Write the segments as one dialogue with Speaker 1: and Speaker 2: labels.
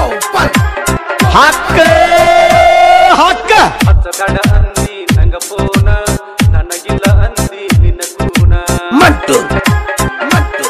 Speaker 1: ಹಕ್ಕ ಹಕ್ಕ
Speaker 2: ಹಚ್ಚಬೇಡ ಅಂದಿ ನಂಗ ಫೋನ ನನಗಿಲ್ಲ ಅಂದಿ ನಿನ್ನ ಕೂನ
Speaker 1: ಮಟ್ಟು ಮಟ್ಟು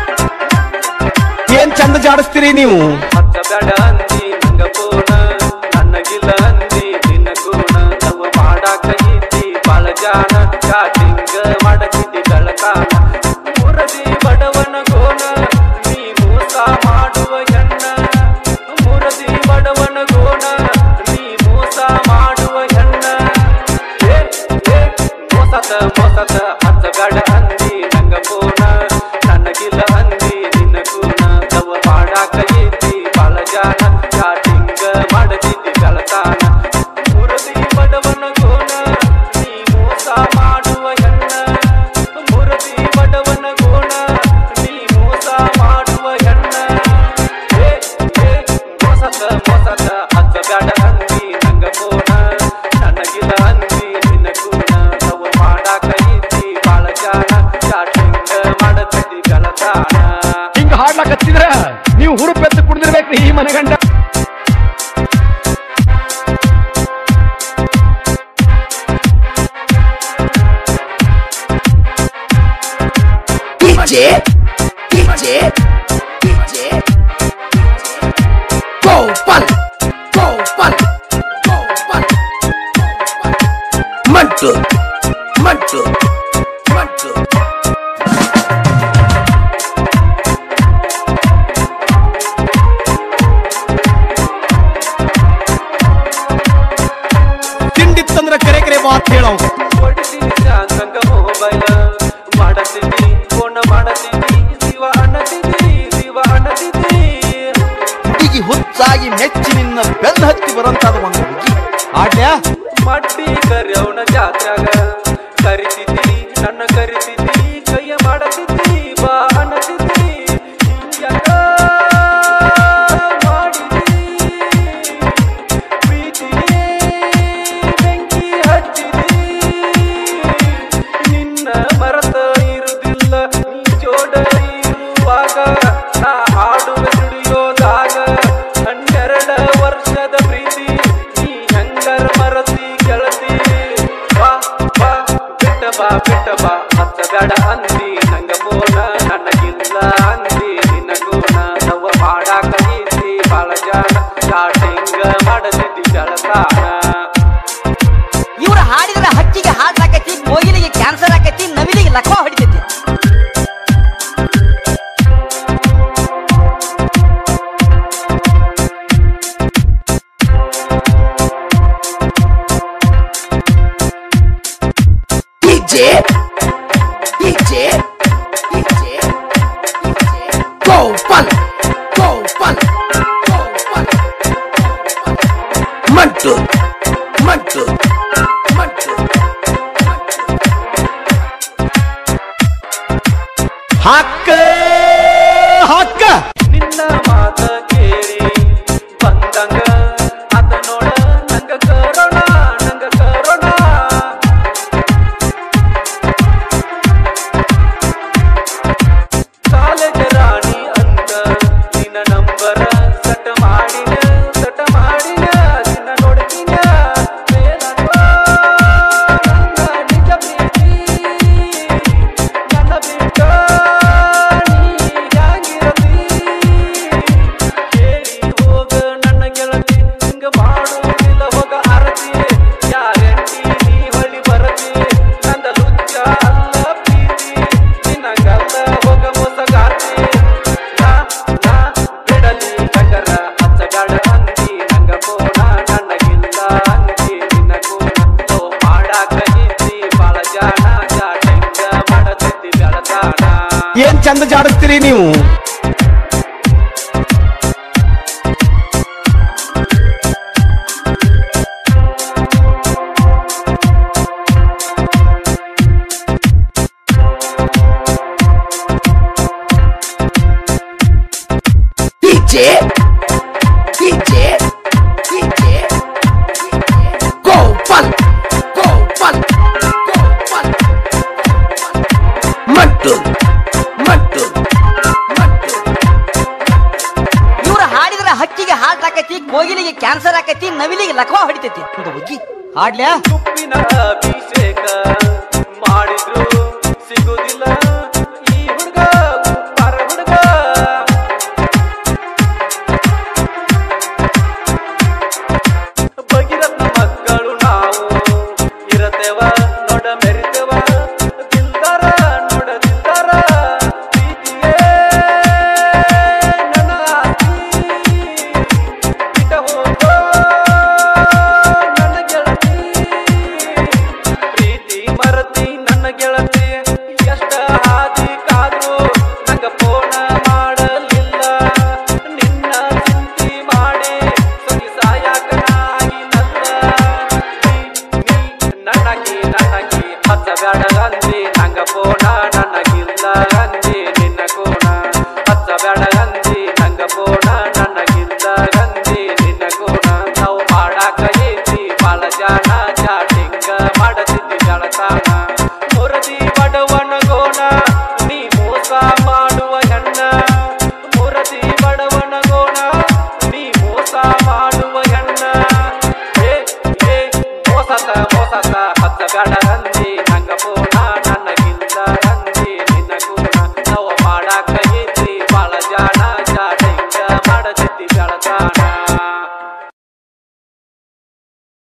Speaker 1: ಏನ್ ಚಂದ ಜಾಡಿಸ್ತೀರಿ ನೀವು
Speaker 2: ಹಚ್ಚಬೇಡ ಅಂದಿ ನಂಗ ಫೋನ ನನಗಿಲ್ಲ ಅಂದಿ ನಿನ್ನ ಕೂನ ತವ ಮಾಡಾಕ ಇದ್ದಿ ಬಾಳ ಜಾಣ ಚಾಟಿಂಗ್ ಮಾಡಕಿದ್ದಿ ಕಳತಾನ ಮುರದಿ ಬಡವನ ಗೋನ ನೀ ಮೋಸ ಮಾಡುವ ಹೆಣ್ಣ ಮುರದಿ ಬಡವನ ಗೋನ ನೀ ಮೋಸ ಮಾಡುವ ಹೆಣ್ಣ ಏ ಏ ಮೋಸದ ಮೋಸದ ಹಚ್ಚಬೇಡ ಅಂದಿ ನಂಗ ಫೋನ ನನಗಿಲ್ಲ ಅಂದಿ ನಿನ್ನ ಕೂನ ತವ ಮಾಡಾಕ ಇದ್ದಿ ಬಾಳ ಜಾಣ ಚಾಟಿಂಗ್ ಮಾಡದಿದ್ದಿ ಕಳತಾನ ಮುರದಿ ಬಡವನ ಗೋನ ನೀ ಮೋಸ ಮಾಡುವ ಹೆಣ್ಣ ಮುರದಿ ಬಡವನ ಗೋಣ ನೀ ಮೋಸ ಮಾಡುವ ಹೆಣ್ಣ ಏ ಏ ಮೋಸದ ಮೋಸದ ಹಚ್ಚಬೇಡ ಅಂದಿ ನಂಗ ಫೋನ ನನಗಿಲ್ಲ ಅಂದಿ ನಿನ್ನ ಕೂನ ತವ ಮಾಡಾಕ ಇದ್ದಿ ಬಾಳ ಜಾಣ ಚಾಟಿಂಗ್ ಮಾಡದಿದ್ದಿ ಕಳತಾನ
Speaker 1: ಹಿಂಗ ಹಾಡ್ಲಾಕತ್ತಿದ್ರ ನೀವು ಹುರುಪೆತ್ತು ಕುಡ್ದಿರ್ಬೇಕ್ರಿ ಈ ಮನೆಗಂಡ
Speaker 3: DJ, DJ, DJ, Gopal, Gopal, Gopal, Mantu, Mantu, Mantu.
Speaker 1: ತಿಂಡಿತ್ತಂದ್ರ ಕರೆ ಕರೆ ಮಾತ್ ಹೇಳೋ
Speaker 2: ಹೊಡಿತೀನಿ ಶಾಂತಂಗ ಮೊಬೈಲ ಮಾಡತೀನಿ ಫೋನ್ ಮಾಡತೀನಿ ಶಿವ ಅನ್ನತಿದ್ದಿ ಶಿವ ಅನ್ನತಿದ್ದಿ
Speaker 1: ಹುಡುಗಿ ಹುಚ್ಚಾಗಿ ಮೆಚ್ಚಿ ನಿನ್ನ ಬೆನ್ನ ಹತ್ತಿ ಬರಂತಾದ ಒಂದು ಹುಡುಗಿ ಆಡ್ಯಾ
Speaker 2: ಮಟ್ಟಿ ಕರೆಯವನ ಜಾತ್ರಾಗ ಕರಿತಿದ್ದಿ ನನ್ನ ಕರಿತಿದ್ದಿ ಕೈಯ ಮಾಡತಿದ್ದಿ ಬಾ ಅನ್ನತಿದ್ದಿ ಹಿಂಗ್ಯಾಕ ಮಾಡಿದಿ ಪ್ರೀತಿಗೆ ಬೆಂಕಿ ಹಚ್ಚಿದಿ ನಿನ್ನ ಮರತ ಇರುವುದಿಲ್ಲ ನೀ ಜೋಡ ಇರುವಾಗ ನಾ ಹಾಡುವ ದುಡಿಯೋದಾಗ ಹನ್ನೆರಡ ವರ್ಷದ ಪ್ರೀತಿ ನೀ ಹೆಂಗರ ಮರತಿ ಗೆಳತಿ ಬಾ ಬಾ ಬಿಟ್ಟ ಬಾ ಬಿಟ್ಟ ಬಾ ಹಚ್ಚಬೇಡ ಅಂದಿ ನಂಗ ಫೋನ ನನಗಿಲ್ಲ ಅಂದಿ ನಿನ್ನ ಗುಣ ನವ ಮಾಡಾಕ ಇದ್ದಿ ಬಾಳ ಜಾಣ ಸ್ಟಾರ್ಟಿಂಗ್ ಮಾಡದಿದ್ದಿ ಗೆಳತಾನ
Speaker 4: ಇವ್ರ ಹಾಡಿದ್ರ ಹಕ್ಕಿಗೆ ಹಾಡ್ಲಾಕತಿ ಕೋಗಿಲಿಗೆ ಕ್ಯಾನ್ಸರ್ ಆಕತಿ ನವಿಲಿಗೆ ಲಕ್ವ ಹೊಡಿತೈತಿ
Speaker 3: DJ, DJ, DJ, Gopal, Gopal, Gopal, Mantu, Mantu, Mantu.
Speaker 1: Hakka Hakka
Speaker 2: ನಿನ್ನ ಮಾತ ಕೇಳಿ ಬಂದಂಗ ಅದ ನೋಡ ನಂಗ ಕರೋಣ ನಂಗ ಕರೋಣ ಕಾಲೇಜ ರಾಣಿ ಅಂತ ನಿನ್ನ ನಂಬರ ಸಟ ಮಾಡಿನ ಸಟ ಮಾಡಿನ ನಿನ್ನ ನೋಡ್ತೀನ ಮೇಲಂಗ ನನ್ನ ನಿಜ ಪ್ರೀತಿ ನನ್ನ ಬಿಟ್ಟ ನೀ ಹ್ಯಾಂಗಿರತಿ ಕೇಳಿ ಹೋಗ ನನ್ನ ಗೆಳತಿ ಹಿಂಗ ಮಾಡುವುದಿಲ್ಲ ಹೋಗ ಅರತಿ ಗ್ಯಾರಂಟಿ ನೀ ಹೊಳಿ ಬರತಿ ನಂದ ಲುಚ್ಚ ಅಲ್ಲ ಪ್ರೀತಿ ನಿನ್ನಂಗಲ್ಲ ಹೋಗ ಮೋಸಗಾರ್ತಿ ನಾ ನಾ ಬಿಡಲಿ ಕಂಡರ ಹಚ್ಚಗಾಡ ಅಂದಿ ನಂಗ ಕೋಣ ನನಗಿಲ್ಲ ಅಂದಿ ನಿನ್ನ ಕೋಣ ತೋ ಮಾಡಾಕ ಇದ್ದಿ ಬಾಳ ಜಾಣ ಜಾಟಂಗ ಮಾಡತೈತಿ ಬೆಳತಾಣ
Speaker 1: ಏನ್ ಚಂದ ಜಾಡಿಸ್ತೀರಿ ನೀವು
Speaker 3: DJ, DJ, DJ, Gopal, Gopal, Gopal, Mantu, Mantu, Mantu.
Speaker 4: ಇವ್ರ ಹಾಡಿದ್ರ ಹಕ್ಕಿಗೆ ಹಾರ್ಟ್ ಆಕೈತಿ ಕೋಗಿಲಿಗೆ ಕ್ಯಾನ್ಸರ್ ಆಕೈತಿ ನವಿಲಿಗೆ ಲಕ್ವ ಹೊಡಿತೈತಿ ಅಂತ ಹೋಗಿ ಹಾಡ್ಲ್ಯಾ
Speaker 2: ಉಪ್ಪಿನ ಅಭಿಷೇಕ ಮಾಡಿದ್ರು ಸಿಗುದಿಲ್ಲ ಈ ಹುಡುಗ ಪರ ಹುಡುಗ ಭಗೀರಥ ಮಕ್ಕಳು ನಾವು ಇರತೇವ ನೋಡ ಮೆರಿತೇವ ದಿಲ್ದಾರ ನೋಡ ದಿಲ್ದಾರ ಪ್ರೀತಿಯೇ ನನ್ನ ಆಸ್ತಿ ಬಿಟ್ಟ ಹೋಗೋ ನನ್ನ ಗೆಳತಿ ಪ್ರೀತಿ ಮರತಿ ನನ್ನ ಗೆಳತಿ ಎಷ್ಟ ಹಾದಿ ಕಾದ್ರು ನಂಗ ಫೋನ ಮಾಡಲಿಲ್ಲ ನಿನ್ನ ಚಿಂತಿ ಮಾಡಿ ಸೊಗಿ ಸಾಯಾಕ ನಾಗಿನಲ್ಲ ನೀ ನೀ ನನಗಿ ನನಗಿ ಹತ್ತ ಬ್ಯಾಡ ಅಂದಿ ನಂಗ ಫೋನ ನನಗಿಲ್ಲ ಅಂದಿ ನಿನ್ನ ಕೋಣ ಹತ್ತ ಬ್ಯಾಡ ಅಂದಿ ನಂಗ ಫೋನ ನನಗಿಲ್ಲ ಅಂದಿ ನಿನ್ನ ಕೋಣ ನಾವು ಮಾಡಾಕ ಏತಿ ಬಾಳ ಜಾಣ ಚಾಟಿಂಗ ಮಾಡತಿದ್ದಿ ಜಳತಾಣ ಮುರದಿ ಬಡವನ ಗೋಣ ನೀ ಮೋಸ ಮಾಡುವ ಹೆಣ್ಣ ಮುರದಿ ಬಡವನ ಗೋಣ ನೀ ಮೋಸ ಮಾಡುವ ಹೆಣ್ಣ ಏ ಏ ಮೋಸದ ಮೋಸದ ಹತ್ತ ಬ್ಯಾಡ